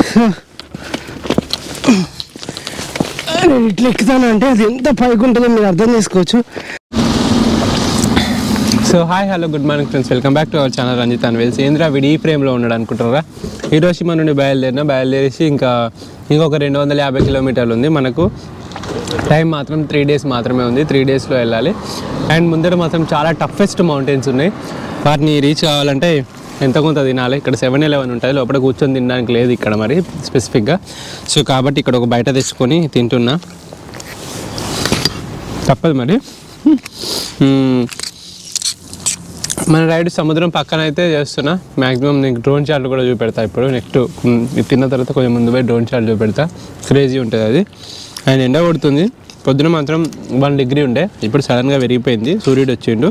నేను ఇట్లా ఎక్కుతాను అంటే అది ఎంత పైకి ఉంటుందో మీరు అర్థం చేసుకోవచ్చు so hi hello good morning friends welcome back to our channel Ranjith అన్వేల్ సేంద్ర వీడి ఈ ఫ్రేమ్లో ఉన్నాడు అనుకుంటారా హీరోషిమా నుండి బయలుదేరిన బయలుదేరేసి ఇంకా ఇంకొక రెండు వందల యాభై కిలోమీటర్లు ఉంది మనకు టైం మాత్రం త్రీ డేస్ మాత్రమే ఉంది త్రీ డేస్లో వెళ్ళాలి అండ్ ముందర మాత్రం చాలా టఫెస్ట్ మౌంటైన్స్ ఉన్నాయి వాటిని రీచ్ కావాలంటే ఎంత కొంత తినాలి ఇక్కడ సెవెన్ ఎలెవెన్ ఉంటుంది లోపల కూర్చొని తినడానికి లేదు ఇక్కడ మరి స్పెసిఫిక్గా సో కాబట్టి ఇక్కడ ఒక బయట తెచ్చుకొని తింటున్నా తప్పదు మరి మ్మ్. మన రైడ్ సముద్రం పక్కన అయితే చేస్తున్నా మ్యాక్సిమం నీకు డ్రోన్ షాట్లు కూడా చూపెడతా ఇప్పుడు నెక్స్ట్ మ్, ఇది తిన్న తర్వాత కొంచెం ముందు పోయి డ్రోన్ షాట్ చూపెడతా క్రేజీ ఉంటుంది అది ఆయన ఎండ కొడుతుంది పొద్దున మాత్రం వన్ డిగ్రీ ఉండే ఇప్పుడు సడన్గా పెరిగిపోయింది సూర్యుడు వచ్చిండు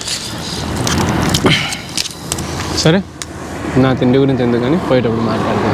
సరే నా తిండి గురించి ఎందుకని పోయేటప్పుడు మాట్లాడతాను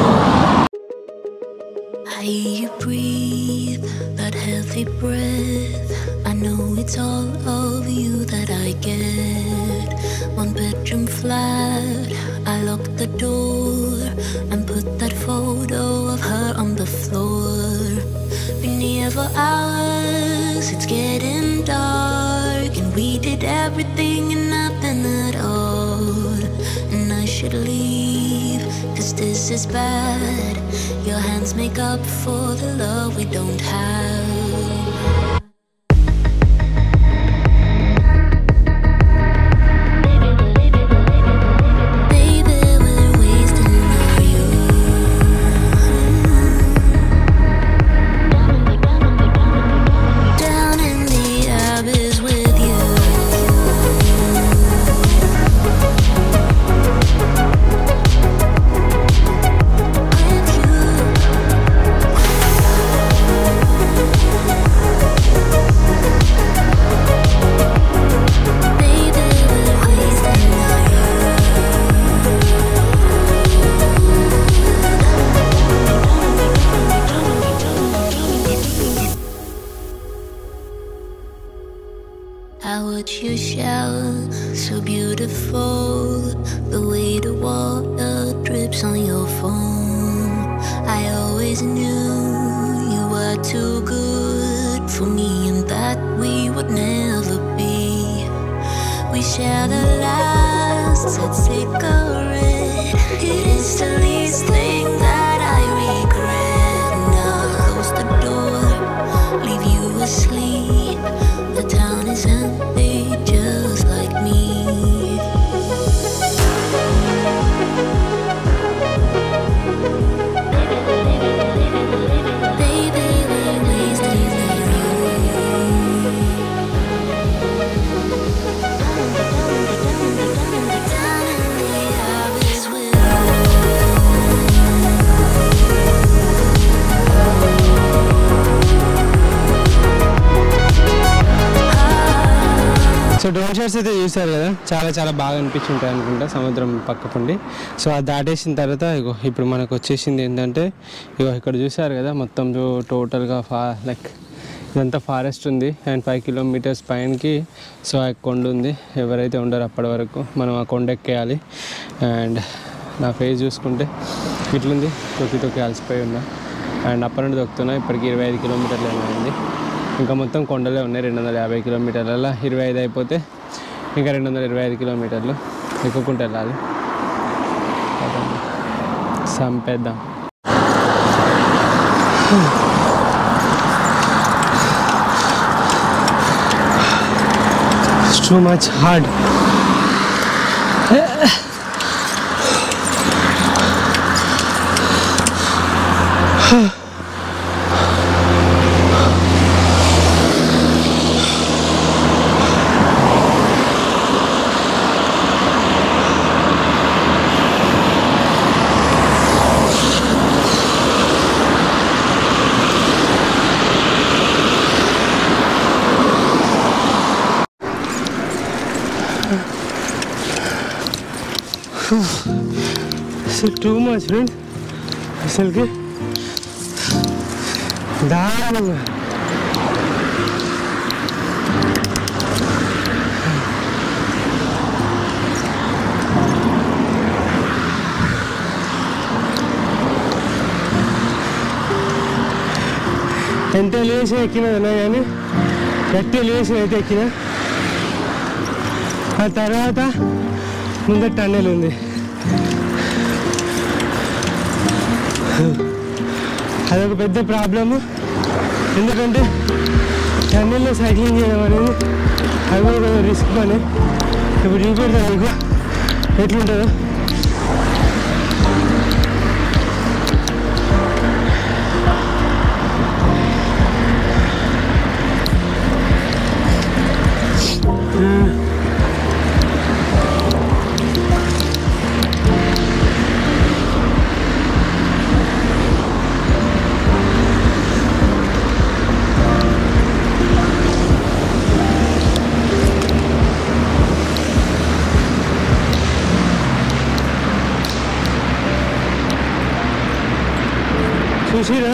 I hear you breathe that healthy breath. I know it's all of you that I get. One bedroom flat, I lock the door and put that photo of her on the floor. Been here for hours, it's getting dark, and we did everything and nothing at all. And I should leave, cause this is bad. Your hands make up for the love we don't have. Baby, we're wasting our youth. Down in the abyss with you. With you. Baby, we're wasting our I watch you shower, so beautiful. The way the water drips on your phone. I always knew you were too good for me, and that we would never be. We shared a last had cigarette. It is the least thing that I regret. Now close the door, leave you asleep. The town is empty, just like me. Baby, we're wasting Down in the abyss with so drone shots అయితే చూసారు కదా చాలా చాలా బాగా అనిపించి ఉంటాయి అనుకుంటా సముద్రం పక్కకుండి సో అది దాటేసిన తర్వాత ఇగో ఇప్పుడు మనకు వచ్చేసింది ఏంటంటే ఇగో ఇక్కడ చూసారు కదా మొత్తం టోటల్గా ఫా లైక్ ఇదంతా ఫారెస్ట్ ఉంది అండ్ ఫైవ్ కిలోమీటర్స్ పైనకి సో ఆ కొండ ఉంది ఎవరైతే ఉండరు అప్పటి వరకు మనం ఆ కొండ ఎక్కేయాలి అండ్ నా ఫేస్ చూసుకుంటే ఇట్లుంది తొక్కి తొక్కి అలసిపోయి ఉన్నా అండ్ అప్పటి నుండి తొక్కుతున్నా ఇప్పటికి ఇరవై ఐదు కిలోమీటర్లు అయింది ఇంకా మొత్తం కొండలే ఉన్నాయి రెండు వందల యాభై కిలోమీటర్లలో ఇరవై ఐదు అయిపోతే ఇంకా రెండు వందల ఇరవై ఐదు కిలోమీటర్లు ఎక్కుకుంటూ వెళ్ళాలి సంపేద్దాం టూ మచ్ హార్డ్ అసలు టూ మచ్ ఫ్రెండ్ అసలుకి దారుణంగా ఎంత ఎలివేషన్ ఎక్కినదన్నా కానీ గట్టి ఎలివేషన్ అయితే ఎక్కిన ఆ తర్వాత ముందర టన్నెల్ ఉంది అదొక పెద్ద ప్రాబ్లము ఎందుకంటే టన్నెల్లో సైక్లింగ్ చేయడం అనేది అది కూడా కొంచెం రిస్క్ పని ఇప్పుడు చూపెడతాను మీకు ఎట్లుంటుందో చూసిరా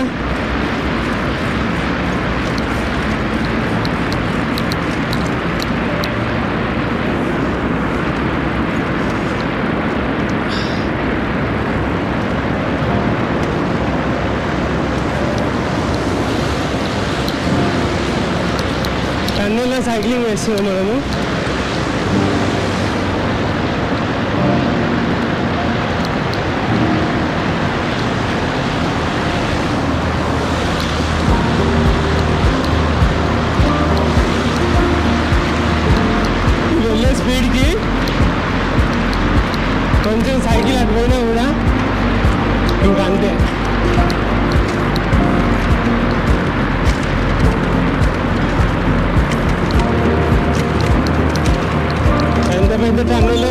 టన్నెల్లో సైక్లింగ్ చేస్తున్నాం మనము వెళ్ళే స్పీడ్కి కొంచెం సైకిల్ అటు పోయినా కూడా ఇంకా అంతే ఎంత పెద్ద టన్నులు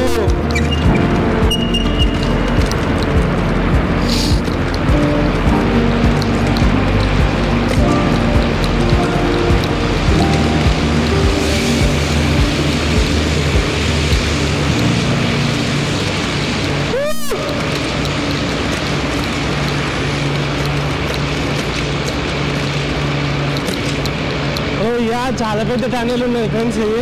ఓ యా చాలా పెద్ద టన్నెల్ ఉన్నాయి ఫ్రెండ్స్ ఇది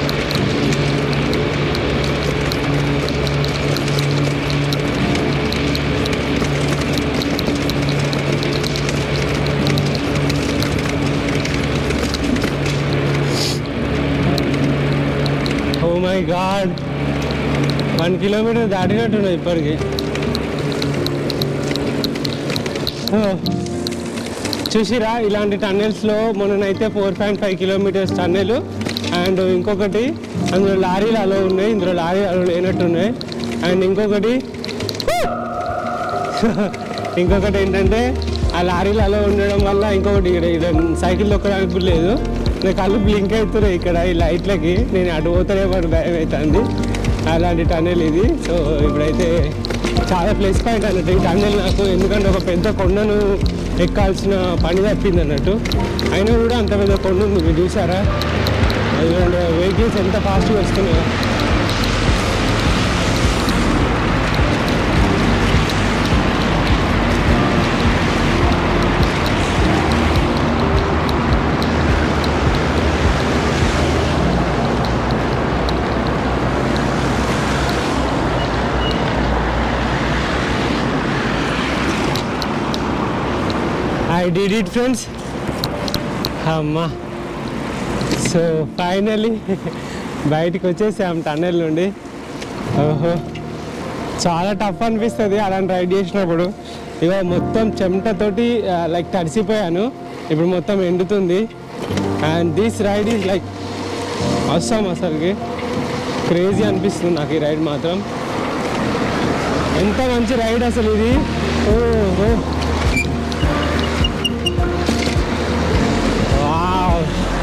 oh my god one kilometre దాటినట్టున్నాయి ఇప్పటికి ఓ, చూసిరా ఇలాంటి టన్నెల్స్లో మొన్ననైతే four point five kilometres tunnel and ఇంకొకటి అందులో లారీలు అలో ఉన్నాయి ఇందులో లారీ అలో లేనట్టున్నాయి అండ్ ఇంకొకటి ఇంకొకటి ఏంటంటే ఆ లారీలు అలా ఉండడం వల్ల ఇంకొకటి ఇక్కడ ఇక్కడ సైకిల్ తొక్కడానికి కూడా లేదు నా కళ్ళు బ్లింక్ అవుతున్నాయి ఇక్కడ ఈ లైట్లకి నేను అటు పోతేనే పడి భయం అవుతుంది అలాంటి టన్నెల్ ఇది సో ఇప్పుడైతే చాలా ప్లస్ పాయింట్ అన్నట్టు ఈ టన్నెల్ నాకు ఎందుకంటే ఒక పెద్ద కొండను ఎక్కాల్సిన పని తప్పింది అన్నట్టు అయినా కూడా అంత పెద్ద కొండ ఉంది మీరు చూసారా అది వెహికల్స్ ఎంత ఫాస్ట్గా వస్తున్నాయో ఐ డిడ్ ఇట్ ఫ్రెండ్స్ అమ్మా సో ఫైనలీ బయటికి వచ్చేసాం టన్నెల్ నుండి ఓహో చాలా టఫ్ అనిపిస్తుంది అలాంటి రైడ్ చేసినప్పుడు ఇక మొత్తం చెమటతోటి లైక్ తడిసిపోయాను ఇప్పుడు మొత్తం ఎండుతుంది and this ride is like అవసరం అసలుకి క్రేజీ అనిపిస్తుంది నాకు ఈ రైడ్ మాత్రం ఎంత మంచి రైడ్ అసలు ఇది ఓ ఓ Wow.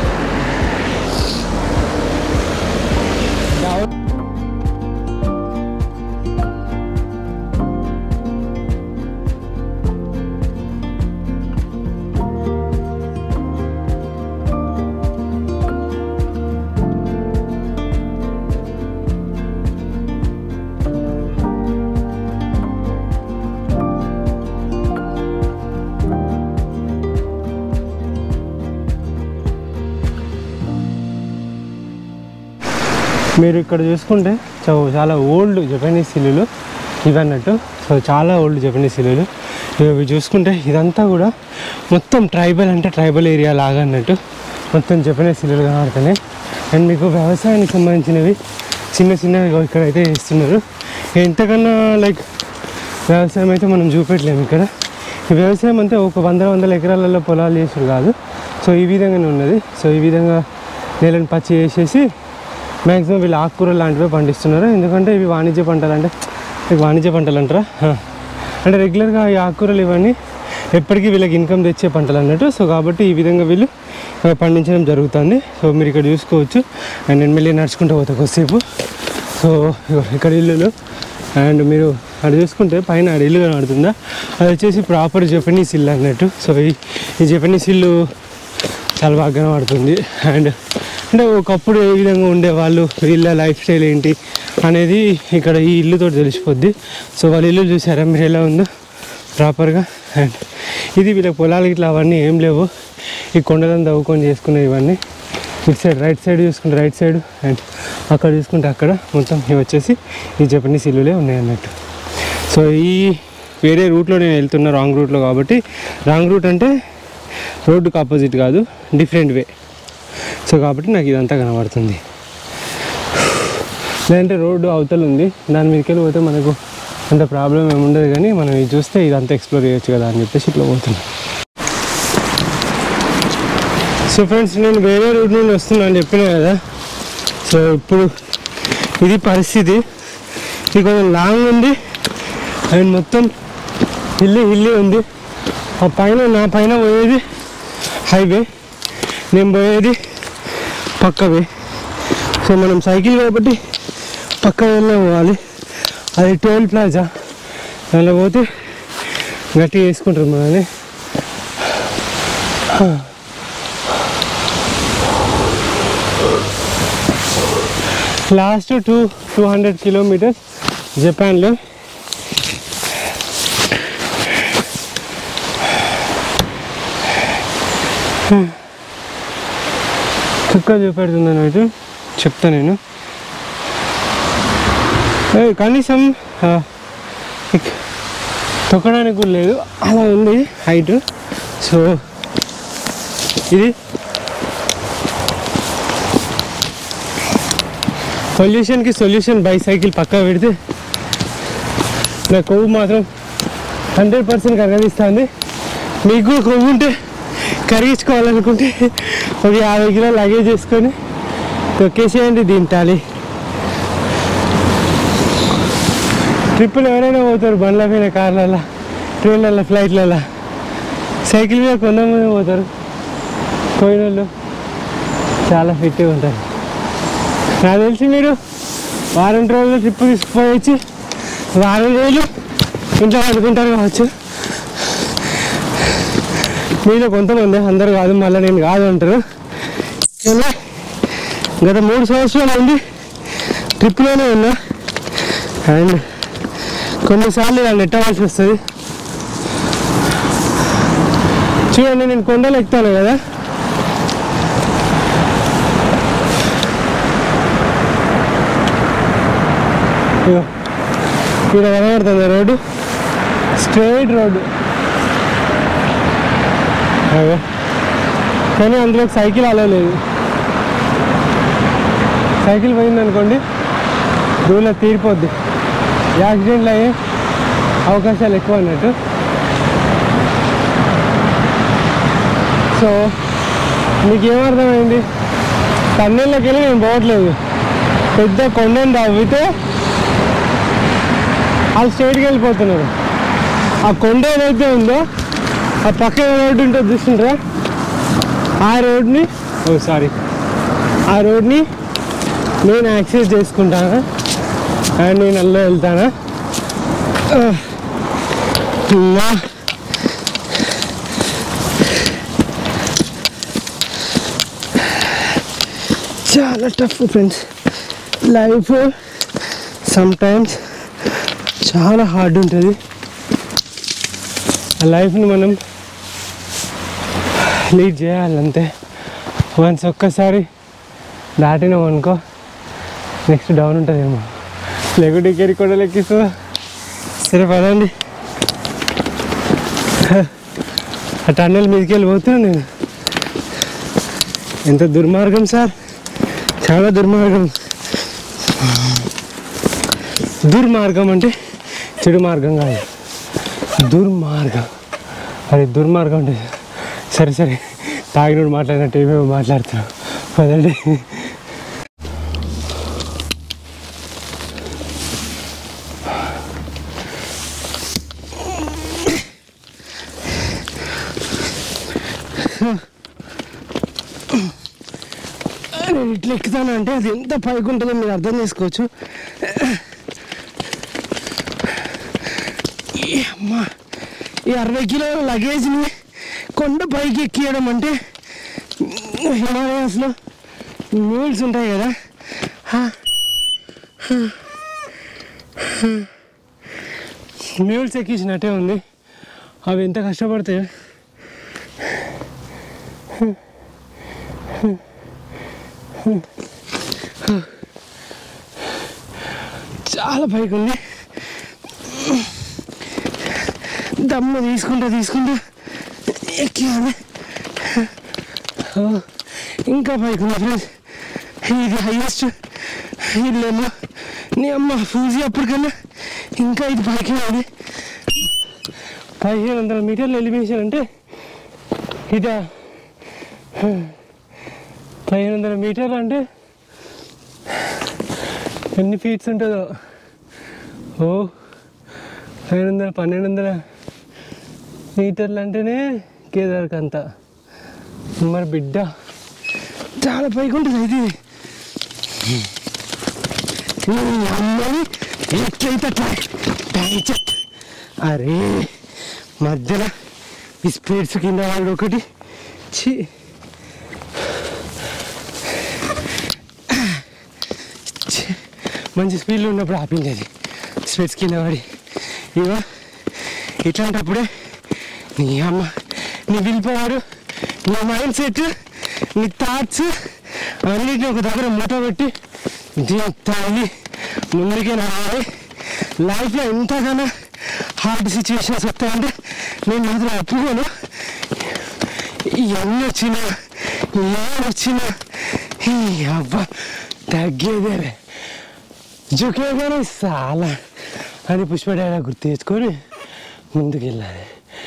Down. మీరు ఇక్కడ చూసుకుంటే చా- చాలా ఓల్డ్ జపనీస్ ఇల్లులు ఇవన్నట్టు సో చాలా ఓల్డ్ జపనీస్ ఇల్లులు ఇవి చూసుకుంటే ఇదంతా కూడా మొత్తం ట్రైబల్ అంటే ట్రైబల్ ఏరియా లాగా అన్నట్టు మొత్తం జపనీస్ ఇల్లులు కనబడుతున్నాయి అండ్ మీకు వ్యవసాయానికి సంబంధించినవి చిన్న చిన్నవి ఇగో ఇక్కడైతే చేస్తున్నారు ఎంతకన్నా లైక్ వ్యవసాయం అయితే మనం చూపెట్టలేము ఇక్కడ ఈ వ్యవసాయం అంతా ఒక వందల వందల ఎకరాలలో పొలాలు చేసుడు కాదు సో ఈ విధంగానే ఉన్నది సో ఈ విధంగా నేలను పచ్చి వేసేసి మ్యాక్సిమం వీళ్ళు ఆకుకూరలు లాంటివి పండిస్తున్నారు ఎందుకంటే ఇవి వాణిజ్య పంటలు అంటే ఇవి వాణిజ్య పంటలు అంటారా హ. అంటే రెగ్యులర్గా ఈ ఆకుకూరలు ఇవన్నీ ఎప్పటికీ వీళ్ళకి ఇన్కమ్ తెచ్చే పంటలు అన్నట్టు సో కాబట్టి ఈ విధంగా వీళ్ళు ఆ, పండించడం జరుగుతుంది సో మీరు ఇక్కడ చూసుకోవచ్చు అండ్ నేను మళ్ళీ నడుచుకుంటూ పోతా కొద్దిసేపు సో ఇగో ఇక్కడ ఇల్లులు అండ్ మీరు అక్కడ చూసుకుంటే పైన ఆడ ఇల్లు కనబడుతుందా అది వచ్చేసి ప్రాపర్ జపనీస్ ఇల్లు అన్నట్టు సో ఈ ఈ జపనీస్ ఇల్లు చాలా బాగా కనబడుతుంది అండ్ అంటే ఒకప్పుడు ఏ విధంగా ఉండేవాళ్ళు వీళ్ళ లైఫ్ స్టైల్ ఏంటి అనేది ఇక్కడ ఈ ఇల్లుతో తెలిసిపోద్ది సో వాళ్ళ ఇల్లు చూసారా మీరు ఎలా ఉందో ప్రాపర్గా అండ్ ఇది వీళ్ళ పొలాలు ఇట్లా అవన్నీ ఏం లేవు ఈ కొండలను తవ్వుకొని చేసుకునే ఇవన్నీ ఇటు సైడ్ రైట్ సైడ్ చూసుకుంటే రైట్ సైడ్ అండ్ అక్కడ చూసుకుంటే అక్కడ మొత్తం ఇవి వచ్చేసి ఈ జపనీస్ ఇల్లులే ఉన్నాయి అన్నట్టు సో ఈ వేరే రూట్లో నేను వెళ్తున్నా రాంగ్ రూట్లో కాబట్టి రాంగ్ రూట్ అంటే రోడ్డుకు ఆపోజిట్ కాదు డిఫరెంట్ వే సో కాబట్టి నాకు ఇదంతా కనబడుతుంది లేదంటే రోడ్డు అవతల ఉంది దాని మీదకి వెళ్ళి పోతే మనకు అంత ప్రాబ్లం ఏమి ఉండదు కానీ మనం ఇది చూస్తే ఇదంతా ఎక్స్ప్లోర్ చేయొచ్చు కదా అని చెప్పేసి ఇట్లా పోతున్నాం సో ఫ్రెండ్స్ నేను వేరే రూట్ నుండి వస్తున్నా అని చెప్పిన కదా సో ఇప్పుడు ఇది పరిస్థితి ఇది కొంచెం లాంగ్ ఉంది అండ్ మొత్తం హిల్లీ హిల్లీ ఉంది ఆ పైన నా పైన పోయేది హైవే నేను పోయేది పక్కవే సో మనం సైకిల్ కాబట్టి పక్క వెళ్ళే పోవాలి అది టోల్ ప్లాజా దానిలో పోతే గట్టిగా వేసుకుంటారు మనల్ని last two two hundred kilometres జపాన్లో చుక్క చూపెడుతుంది అన్నట్టు చెప్తా నేను ఏ, కనీసం ఆ, ఇక్- తొక్కడానికి కూడా లేదు అలా ఉంది హైట్ సో ఇది పొల్యూషన్కి సొల్యూషన్ బైసైకిల్ పక్కా పెడితే నా కొవ్వు మాత్రం హండ్రెడ్ పర్సెంట్ కరగదిస్తుంది మీకు కొవ్వు ఉంటే కరిగించుకోవాలనుకుంటే ఒక యాభై కిలో లగేజ్ చేసుకొని తొక్కేసేయండి తింటాలి ట్రిప్పులు ఎవరైనా పోతారు బండ్ల మీద కార్లలో ట్రైన్లలో ఫ్లైట్లలో సైకిల్ మీద కొంతమంది పోతారు పోయిన వాళ్ళు చాలా ఫిట్గా ఉంటారు నాకు తెలిసి మీరు వారం రోజులు ట్రిప్ తీసుకుపోయి వచ్చి వారం రోజులు ఇంట్లో పడుకుంటారు కావచ్చు మీలో కొంతమంది అందరు కాదు మళ్ళీ నేను కాదు అంటారు కానీ గత మూడు సంవత్సరాల నుండి ట్రిప్లోనే ఉన్నా అండ్ కొన్నిసార్లు ఇలా నెట్టవలసి వస్తుంది చూడండి నేను కొండలు ఎక్కుతాను కదా ఇగో ఇక్కడ కనబడుతుంది రోడ్డు స్ట్రైట్ రోడ్డు అదే కానీ అందులో సైకిల్ అలా లేదు సైకిల్ పోయింది అనుకోండి రూల్లో తీరిపోద్ది యాక్సిడెంట్లు అయ్యే అవకాశాలు ఎక్కువ అన్నట్టు సో మీకు ఏమర్థమైంది టన్నెల్లోకి వెళ్ళి నేను పోవట్లేదు పెద్ద కొండను తవ్వితే వాళ్ళు స్ట్రైట్కి వెళ్ళిపోతున్నారు ఆ కొండ ఏదైతే ఉందో ఆ పక్కన రోడ్డు ఉంటుంది చూస్తుంటారా ఆ రోడ్ని ఓ సారీ ఆ రోడ్ని నేను యాక్సెస్ చేసుకుంటాను అండ్ నేను అల్లో వెళ్తాను నా చాలా tough friends life sometimes చాలా హార్డ్ ఉంటుంది ఆ లైఫ్ని మనం లీడ్ చేయాలంతే వన్స్ ఒక్కసారి దాటినాం అనుకో నెక్స్ట్ డౌన్ ఉంటుందేమో లేకుంటే ఇక్కడికి కూడా లెక్కిస్తుందా సరే పదండి ఆ టన్నెల్ మీదకి వెళ్ళిపోతున్నా నేను ఎంత దుర్మార్గం సార్ చాలా దుర్మార్గం దుర్మార్గం అంటే చెడు మార్గం కాదు దుర్మార్గం అది దుర్మార్గం అంటే సరే సరే తాగినోడు మాట్లాడినట్టు ఏమేమో మాట్లాడుతున్నాం పదండి నేను ఇట్లా ఎక్కుతాను అంటే అది ఎంత పైకి ఉంటుందో మీరు అర్థం చేసుకోవచ్చు ఈ అమ్మా ఈ అరవై కిలోల లగేజ్ని కొండ పైకి ఎక్కియడం అంటే హిమాలయాస్లో మ్యూల్స్ ఉంటాయి కదా మ్యూల్స్ ఎక్కించినట్టే ఉంది అవి ఎంత కష్టపడతాయో చాలా పైకి ఉంది దమ్ము తీసుకుంటా తీసుకుంటా ఎక్కాలి ఓ, ఇంకా పైకి ఉంది ఫ్రెండ్స్ ఇది హైయెస్ట్ ఇల్లేమో నీ అమ్మ ఫూజీ అప్పటికన్నా ఇంకా ఇది పైకి ఉంది పదిహేను వందల మీటర్లు ఎలిమినేషన్ అంటే ఇదా పదిహేను వందల మీటర్లు అంటే ఎన్ని ఫీట్స్ ఉంటుందో ఓ పదిహేను వందల పన్నెండు వందల మీటర్లు అంటేనే కేదార్కి అంత మరి బిడ్డ చాలా పైకి ఉంటుంది అయితే ఇది ఈ అమ్మని ఎట్లయితే అట్లా టాంచట్. అరే మధ్యలో ఈ స్పీడ్స్ కింద వాడు ఒకటి ఛీ ఛీ. మంచి స్పీడ్లో ఉన్నప్పుడు ఆపింది అది స్పీడ్స్ కింద పడి ఇవో ఇట్లాంటప్పుడే నీ అమ్మ నీ విల్ పవర్ నీ మైండ్ సెట్ నీ థాట్స్ అన్నిటిని ఒక దగ్గర మూట పెట్టి దీన్ని తాగి ముందుకే రావాలి లైఫ్లో ఎంతగానో హార్డ్ సిచ్యువేషన్స్ వస్తాయంటే నేను మాత్రం ఒప్పుకోను ఇవన్నీ వచ్చినా ఏం వచ్చినా ఈ అబ్బా తగ్గేదేలే జుకేగానే చాలా అని పుష్ప డైలాగ్ గుర్తు తెచ్చుకొని ముందుకు వెళ్ళాలి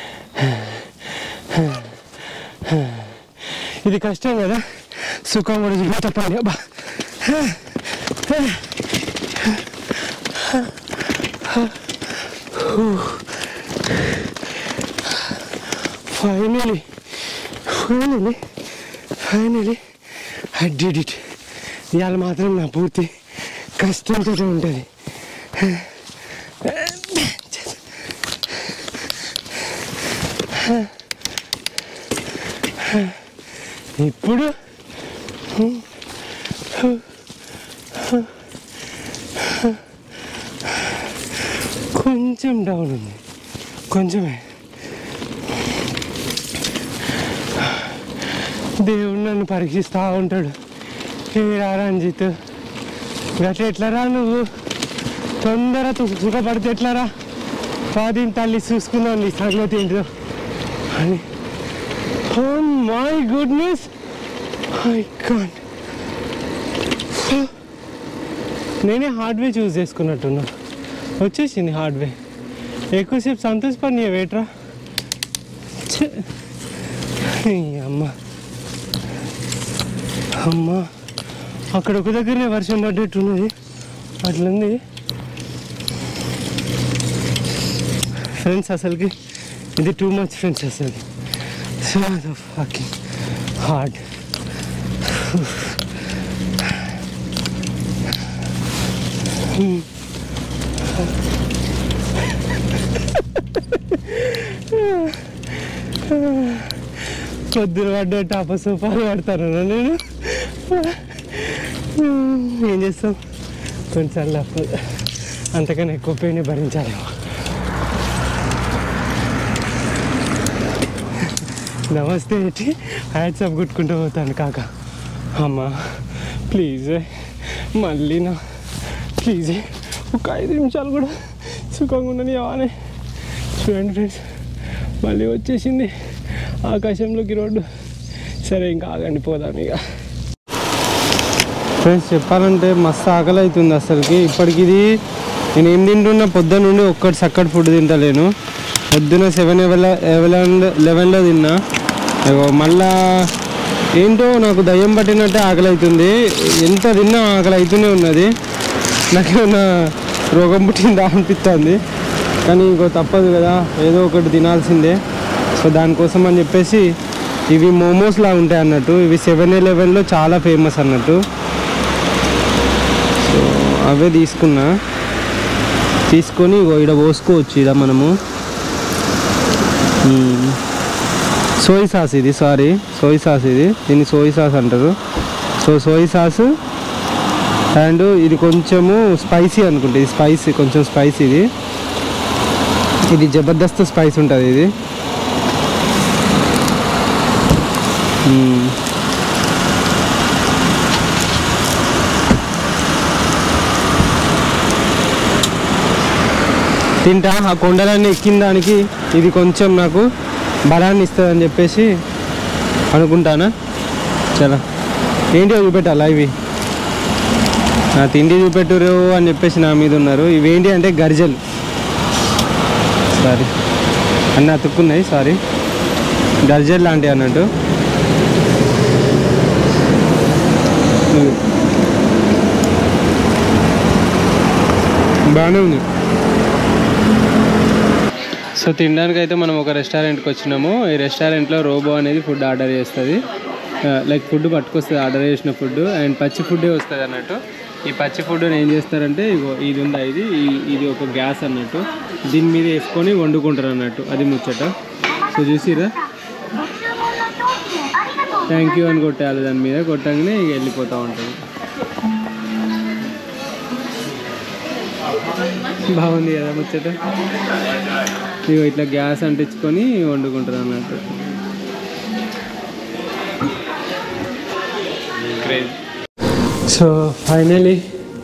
ఇది కష్టం కదా సుఖం కూడా చూపి తప్పండి అబ్బా finally finally finally I did it ఇవాళ మాత్రం నా పూర్తి కష్టంతో ఉంటుంది ఇప్పుడు కొంచెం డౌన్ ఉంది కొంచెమే దేవుడు నన్ను పరీక్షిస్తూ ఉంటాడు ఏ రా రంజిత్ గట్ల ఎట్లా రా నువ్వు తొందర సు- సుఖపడితే ఎట్లా రా పాదిని తల్లి చూసుకుందాం నీ సంగతి ఏంటో అని oh my goodness I can't నేనే హార్డ్వే చూస్ చేసుకున్నట్టున్నా వచ్చేసింది హార్డ్వే ఎక్కువసేపు సంతోషపడి వేట్రా ఛే. ఈ అమ్మ అమ్మ అక్కడ ఒక దగ్గరనే వర్షం పడ్డట్టున్నది అట్లుంది ఫ్రెండ్స్ అసలుకి ఇది టూ మచ్ ఫ్రెండ్స్ అసలు సో ఫకింగ్ హార్డ్ పొద్దున పడ్డట్టు అపసూపాలు పడతాను నేను ఏం చేస్తాం కొన్నిసార్లు అప్పుడు అంతకన్నా ఎక్కువ పెయిన్ భరించాలేమో నమస్తే ఏంటి హ్యాట్సప్ కొట్టుకుంటూ పోతాను కాక అమ్మా ప్లీజ్ మళ్ళీ నా ప్లీజ్ ఒక ఐదు నిమిషాలు కూడా సుఖంగా ఉండని అవని చూడండి ఫ్రెండ్స్ మళ్ళీ వచ్చేసింది ఆకాశంలోకి రోడ్డు సరే ఇంకా ఆగండి పోదాం ఇక ఫ్రెండ్స్ చెప్పాలంటే మస్తు ఆకలి అవుతుంది అసలుకి ఇప్పటికి ఇది నేను ఏం తింటున్నా పొద్దున నుండి ఒక్కటి చక్కటి ఫుడ్ తింటలేను పొద్దున సెవెన్ లెవెన్ లెవెన్లో తిన్నా ఇగో మళ్ళా ఏంటో నాకు దయ్యం పట్టినట్టే ఆకలి అవుతుంది ఎంత తిన్నా ఆకలి అవుతూనే ఉన్నది నాకేమన్నా రోగం పుట్టిందా అనిపిస్తుంది కానీ ఇంకో తప్పదు కదా ఏదో ఒకటి తినాల్సిందే సో దానికోసం అని చెప్పేసి ఇవి మోమోస్ లా ఉంటాయి అన్నట్టు ఇవి సెవెన్ ఎలెవెన్లో చాలా ఫేమస్ అన్నట్టు సో అవే తీసుకున్నా తీసుకొని ఇగో ఇక్కడ పోసుకోవచ్చు ఇక్కడ మనము మ్మ్. సోయ్ సాస్ ఇది సారీ సోయ్ సాస్ ఇది దీన్ని సోయ్ సాస్ అంటారు సో సోయ్ సాస్ అండ్ ఇది కొంచెము స్పైసీ అనుకుంటా ఇది స్పైసీ కొంచెం స్పైసీ ఇది ఇది జబర్దస్త్ స్పైస్ ఉంటుంది ఇది మ్మ్. తింటా ఆ కొండలన్నీ ఎక్కిన దానికి ఇది కొంచెం నాకు బలాన్ని ఇస్తుందని చెప్పేసి అనుకుంటానా చాలా ఏంటి చూపెట్టాలా ఇవి నా తిండి చూపెట్టురు అని చెప్పేసి నా మీద ఉన్నారు ఇవేంటి అంటే గర్జలు సారీ అన్నీ అతుక్కున్నాయి సారీ గర్జలు లాంటివి అన్నట్టు ఇవి. బాగానే ఉంది సో తినడానికి అయితే మనం ఒక రెస్టారెంట్కి వచ్చినాము ఈ రెస్టారెంట్లో రోబో అనేది ఫుడ్ ఆర్డర్ చేస్తుంది లైక్ ఫుడ్ పట్టుకొస్తుంది ఆర్డర్ చేసిన ఫుడ్ అండ్ పచ్చి ఫుడ్డే వస్తుంది అన్నట్టు ఈ పచ్చి ఫుడ్ ఏం చేస్తారంటే ఇగో ఇది ఉందా ఇది ఈ- ఇది ఒక గ్యాస్ అన్నట్టు దీని మీద వేసుకొని వండుకుంటారు అన్నట్టు అది ముచ్చట సో చూసిరా థ్యాంక్ యూ అని కొట్టాలి దాని మీద కొట్టగానే ఇక వెళ్ళిపోతూ ఉంటుంది బాగుంది కదా ముచ్చట ఇగో ఇట్లా గ్యాస్ అంటించుకొని వండుకుంటారు అన్నట్టు సో ఫైనలీ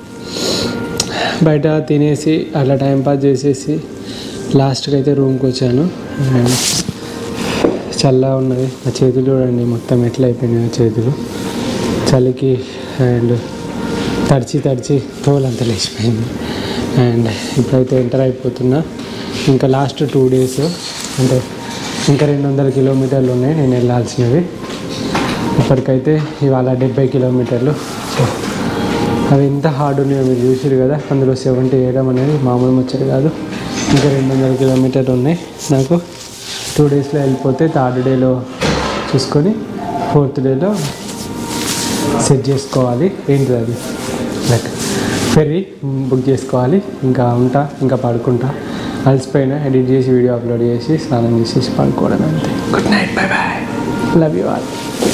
బయట తినేసి అట్లా టైం పాస్ చేసేసి లాస్ట్కి అయితే రూమ్కి వచ్చాను And చల్లగా ఉన్నది నా చేతులు చూడండి మొత్తం ఎట్లా అయిపోయినాయి నా చేతులు చలికి అండ్ తడిచి తడిచి తోలంతా లేచిపోయింది అండ్ ఇప్పుడైతే ఎంటర్ అయిపోతున్నా ఇంకా లాస్ట్ టూ డేస్ అంటే ఇంకా రెండు వందల కిలోమీటర్లు ఉన్నాయి నేను వెళ్ళాల్సినవి ఇప్పటికైతే ఇవాళ డెబ్బై కిలోమీటర్లు సో అవి ఎంత హార్డ్ ఉన్నాయో మీరు చూసారు కదా అందులో సెవెంటీ వేయడం అనేది మామూలు ముచ్చట కాదు ఇంకా రెండు వందల కిలోమీటర్లు ఉన్నాయి నాకు టూ డేస్లో వెళ్ళిపోతే థర్డ్ డేలో చూసుకొని ఫోర్త్ డేలో సెట్ చేసుకోవాలి ఏంటిది అది లైక్ ఫెర్రీ బుక్ చేసుకోవాలి ఇంకా ఉంటా ఇంకా పడుకుంటా అలసిపోయినా ఎడిట్ చేసి వీడియో అప్లోడ్ చేసి స్నానం చేసి పడుకోవడం అంతే good night bye bye love you all